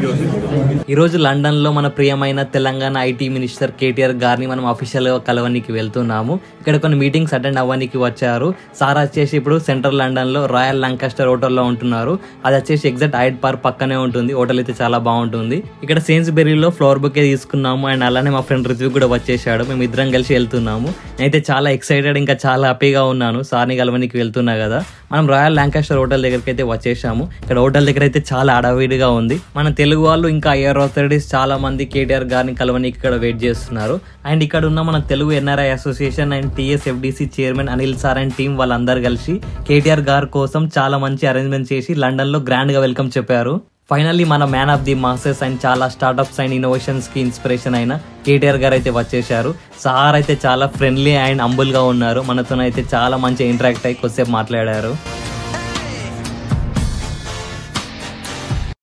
ఈ రోజు లండన్ లో మన ప్రియమైన తెలంగాణ ఐటీ మినిస్టర్ కేటీఆర్ గారిని మనం అఫీషియల్ గా కలవనికి వెళ్తున్నాము ఇక్కడ కొన్ని మీటింగ్స్ అటెండ్ అవ్వడానికి వచ్చారు సార్ వచ్చేసి ఇప్పుడు సెంట్రల్ లండన్ లో రాయల్ లంకాస్టర్ హోటల్లో ఉంటున్నారు అది వచ్చేసి ఎగ్జాక్ట్ ఐడ్ పార్క్ పక్కనే ఉంటుంది హోటల్ అయితే చాలా బాగుంటుంది ఇక్కడ సేన్స్ బెర్రీలో ఫ్లోర్ బుకే తీసుకున్నాము అండ్ అలానే మా ఫ్రెండ్ రిత్విక్ కూడా వచ్చేసాడు మేము ఇద్దరం కలిసి వెళ్తున్నాము నేనైతే చాలా ఎక్సైటెడ్ ఇంకా చాలా హ్యాపీగా ఉన్నాను సార్ని కలవనికి వెళ్తున్నా కదా మనం రాయల్ ల్యాంకాస్టర్ హోటల్ దగ్గరికి అయితే వచ్చేసాము ఇక్కడ హోటల్ దగ్గర అయితే చాలా అడవిడిగా ఉంది మన తెలుగు వాళ్ళు ఇంకా ఐఆర్ అథారిటీస్ చాలా మంది కేటీఆర్ గారిని కలవనికి ఇక్కడ వెయిట్ చేస్తున్నారు అండ్ ఇక్కడ ఉన్న మన Telugu NRI association and TSFDC chairman Anil sir and team వాళ్ళందరూ కలిసి కేటీఆర్ గారి కోసం చాలా మంచి అరేంజ్మెంట్ చేసి లండన్ లో గ్రాండ్ గా వెల్కమ్ చెప్పారు ఫైనల్లీ మన man of the masses and చాలా స్టార్ట్అప్స్ అండ్ ఇన్నోవేషన్స్ కి ఇన్స్పిరేషన్ అయిన కేటీఆర్ గారు అయితే వచ్చేసారు సార్ అయితే చాలా ఫ్రెండ్లీ అండ్ అంబుల్ గా ఉన్నారు మనతో అయితే చాలా మంచి ఇంటరాక్ట్ అయ్యి కొద్దిసేపు మాట్లాడారు